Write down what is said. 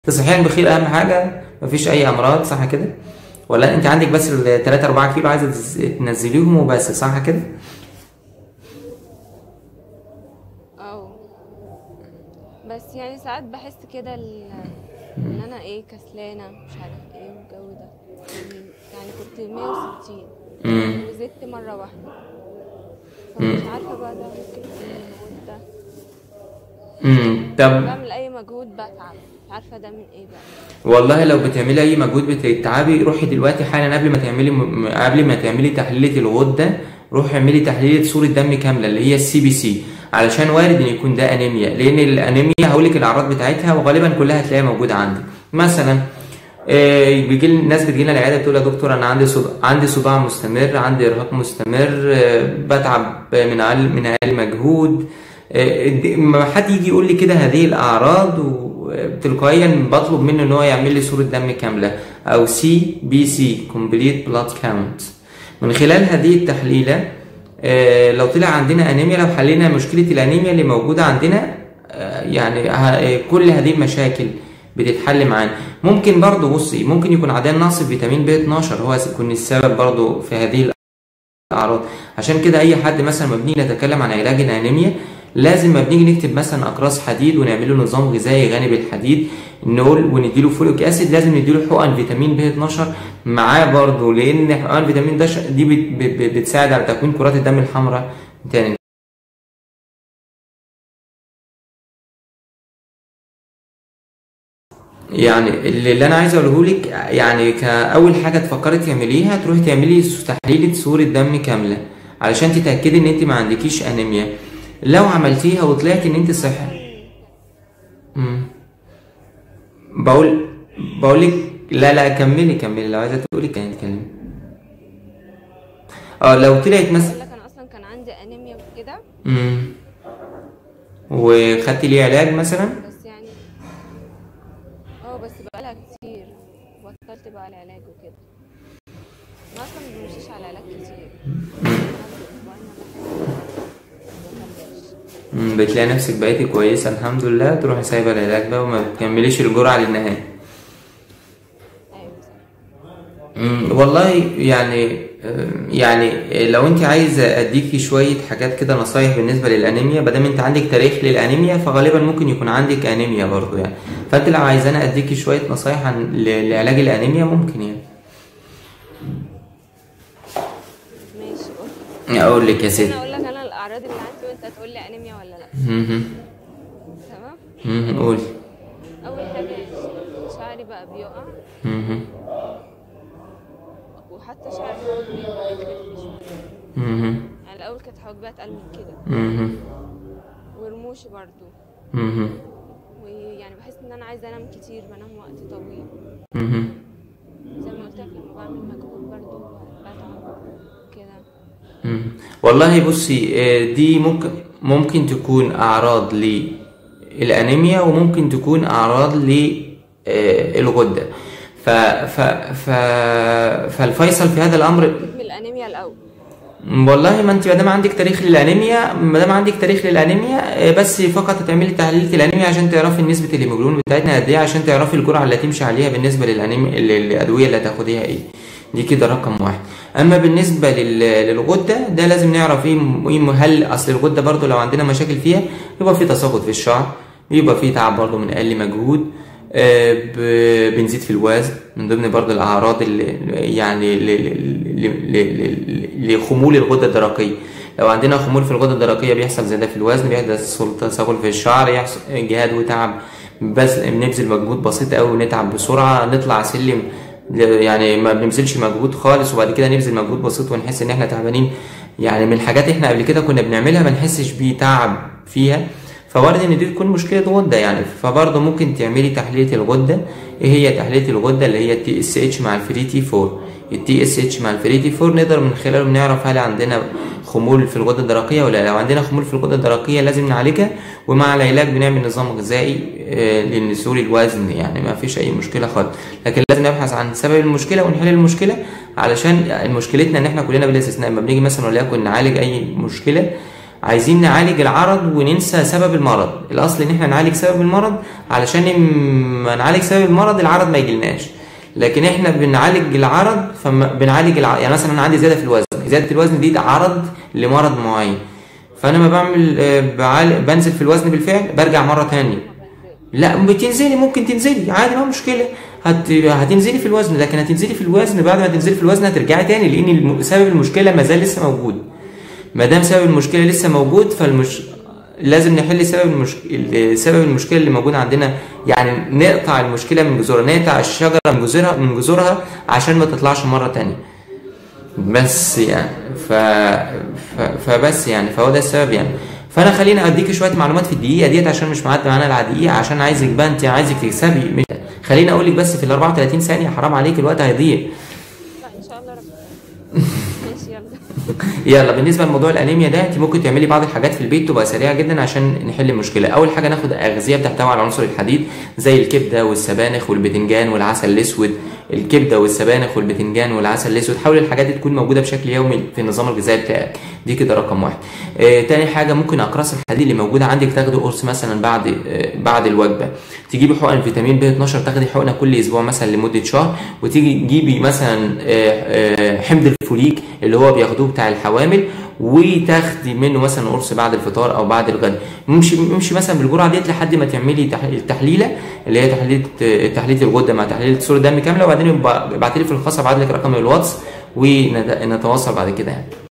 صحيا بخير اهم حاجه مفيش اي امراض صح كده ولا انت عندك بس ال 3 4 كيلو عايزه تز- تنزليهم وبس صح كده او بس يعني ساعات بحس كده ال- ان انا ايه كسلانه مش عارف ايه والجو ده يعني كنت 160 امم وزدت مره واحده فمش عارفه بقى ده ممكن يكون المجهود ده امم طب بعمل اي مجهود بتعب مش عارفه ده من ايه بقى والله لو بتعملي اي مجهود بتتعبي روحي دلوقتي حالا قبل ما تعملي م- قبل ما تعملي تحليله الغده روحي اعملي تحليله صوره دم كامله اللي هي السي بي سي علشان وارد ان يكون ده انيميا لان الانيميا هقول لك الاعراض بتاعتها وغالبا كلها هتلاقيها موجوده عندك مثلا آه، بيجي لي- الناس بتجي لنا العياده بتقول يا دكتور انا عندي صداع عندي صداع مستمر عندي ارهاق مستمر آه، بتعب من اقل من اقل مجهود آه، دي- لما حد يجي يقول لي كده هذه الاعراض وتلقائيا بطلب منه ان هو يعمل لي صوره دم كامله او سي بي سي كومبليت بلاد كاونت من خلال هذه التحليله آه، لو طلع عندنا انيميا لو حلينا مشكله الانيميا اللي موجوده عندنا آه، يعني ه- كل هذه المشاكل بتتحل معانا ممكن برضو بصي ممكن يكون عندنا نقص في فيتامين بي 12 هو يكون السبب برضو في هذه الاعراض عشان كده اي حد مثلا ما بنيجي نتكلم عن علاج الانيميا لازم ما بنيجي نكتب مثلا اقراص حديد ونعمل له نظام غذائي غني بالحديد نقول ونديله فوليك اسيد لازم نديله حقن فيتامين بي 12 معاه برضه لان حقن فيتامين د دي بت- بت- بتساعد على تكوين كرات الدم الحمراء تاني يعني اللي اللي انا عايز اقوله لك يعني كاول حاجه تفكري تعمليها تروحي تعملي تحليل صوره دم كامله علشان تتاكدي ان انت ما عندكيش انيميا لو عملتيها وطلعت ان انت صحي امم بقول بقول لك لا لا كملي كملي لو عايزه تقولي كان تكلمي اه لو طلعت مثلا بقول لك انا اصلا كان عندي انيميا وكده امم وخدتي ليه علاج مثلا بس يعني اه بس بقالها كتير بطلت بقى العلاج وكده انا اصلا ما بمشيش على علاج كتير مم، بتلاقي نفسك بقيتي كويسة الحمد لله تروحي سايبة العلاج بقى وما بتكمليش الجرعة للنهاية ايوه صح مم، والله يعني آه، يعني لو انت عايزة اديكي شوية حاجات كده نصايح بالنسبة للانيميا مادام انت عندك تاريخ للانيميا فغالبا ممكن يكون عندك انيميا برضو يعني فانت لو عايزانا اديكي شوية نصايح عن ل- لعلاج الانيميا ممكن يعني ماشي اوكي اقول لك يا ستي انا اقول لك انا الاعراض اللي عندي وانت تقول لي انيميا ولا لا مهم. تمام مهم، قولي اول حاجه شعري بقى بيقع مهم. وحتى شعري برضه بيبقى يخف شويه مهم. يعني الاول كانت حواجبي اتقل من كده مهم. ورموشي برضه مهم. ويعني بحس ان انا عايزه انام كتير بنام وقت طويل مهم. زي ما قلت لك لما بعمل مجهود برضه بتعب كده مم. والله بصي آه، دي ممكن ممكن تكون اعراض للانيميا وممكن تكون اعراض للغده ف ف ف فالفيصل في هذا الامر من الانيميا الاول والله ما انت ما دام عندك تاريخ للانيميا ما دام عندك تاريخ للانيميا آه، بس فقط هتعملي تحليل الانيميا عشان تعرفي نسبه الهيموجلوبين بتاعتنا قد ايه عشان تعرفي الجرعه اللي هتمشي عليها بالنسبه للانيميا الادويه اللي هتاخديها ايه دي كده رقم واحد اما بالنسبه لل- للغده ده لازم نعرف ايه م- إيه م- هل اصل الغده برضو لو عندنا مشاكل فيها يبقى في تساقط في الشعر يبقى في تعب برضو من اقل مجهود آه، ب- بنزيد في الوزن من ضمن برضو الاعراض اللي يعني ل- ل- ل- ل- لخمول الغده الدرقيه لو عندنا خمول في الغده الدرقيه بيحصل زياده في الوزن بيحصل تساقط في الشعر يحصل جهاد وتعب بس بنبذل مجهود بسيط قوي ونتعب بسرعه نطلع سلم يعني ما بنبذلش مجهود خالص وبعد كده نبذل مجهود بسيط ونحس ان احنا تعبانين يعني من الحاجات احنا قبل كده كنا بنعملها ما نحسش بتعب فيها فوارد ان دي تكون مشكله غده يعني فبرضه ممكن تعملي تحليل الغده ايه هي تحليل الغده اللي هي التي اس اتش مع الفري تي 4 التي اس اتش مع الفري تي 4 نقدر من خلاله نعرف هل عندنا خمول في الغده الدرقيه ولا لا. لو عندنا خمول في الغده الدرقيه لازم نعالجها ومع العلاج بنعمل نظام غذائي آه، لنزول الوزن يعني ما فيش اي مشكله خالص لكن لازم نبحث عن سبب المشكله ونحل المشكله علشان مشكلتنا ان احنا كلنا بلا استثناء لما بنيجي مثلا وليكن نعالج اي مشكله عايزين نعالج العرض وننسى سبب المرض الاصل ان احنا نعالج سبب المرض علشان اما نعالج سبب المرض العرض ما يجيلناش لكن احنا بنعالج العرض فبنعالج الع... يعني مثلا انا عندي زياده في الوزن زياده الوزن دي عرض لمرض معين فانا ما بعمل آه، بعال... بنزل في الوزن بالفعل برجع مره تانية لا بتنزلي ممكن تنزلي عادي ما مشكله هت... هتنزلي في الوزن لكن هتنزلي في الوزن بعد ما تنزلي في الوزن هترجعي تاني لان الم... سبب المشكله ما زال لسه موجود ما دام سبب المشكله لسه موجود فالمش لازم نحل سبب المشكله سبب المشكله اللي موجوده عندنا يعني نقطع المشكله من جذورها نقطع الشجره من جذورها من جذورها عشان ما تطلعش مره تانية بس يعني ف... ف... فبس يعني فهو ده السبب يعني فانا خليني اديك شويه معلومات في الدقيقه ديت عشان مش معدي معانا الدقيقه عشان عايزك بقى انت عايزك تكسبي مش... خليني اقول لك بس في ال 34 ثانيه حرام عليك الوقت هيضيع لا ان شاء الله ربنا ماشي يلا يلا بالنسبه لموضوع الانيميا ده انت ممكن تعملي بعض الحاجات في البيت تبقى سريعه جدا عشان نحل المشكله اول حاجه ناخد اغذيه بتحتوي على عنصر الحديد زي الكبده والسبانخ والبتنجان والعسل الاسود الكبده والسبانخ والبتنجان والعسل الاسود حاول الحاجات دي تكون موجوده بشكل يومي في النظام الغذائي بتاعك دي كده رقم واحد آه تاني حاجه ممكن اقراص الحديد اللي موجوده عندك تاخده قرص مثلا بعد آه بعد الوجبه تجيبي حقن فيتامين ب 12 تاخدي حقنه كل اسبوع مثلا لمده شهر وتيجي تجيبي مثلا آه آه حمض الفوليك اللي هو بياخدوه بتاع الحوامل وتاخدي منه مثلا قرص بعد الفطار او بعد الغد امشي امشي مثلا بالجرعه ديت لحد ما تعملي تح- التحليله اللي هي تحليله تحليله الغده مع تحليله صوره دم كامله وبعدين ابعتي لي في الخاص ابعت لك رقم الواتس ونتواصل بعد كده يعني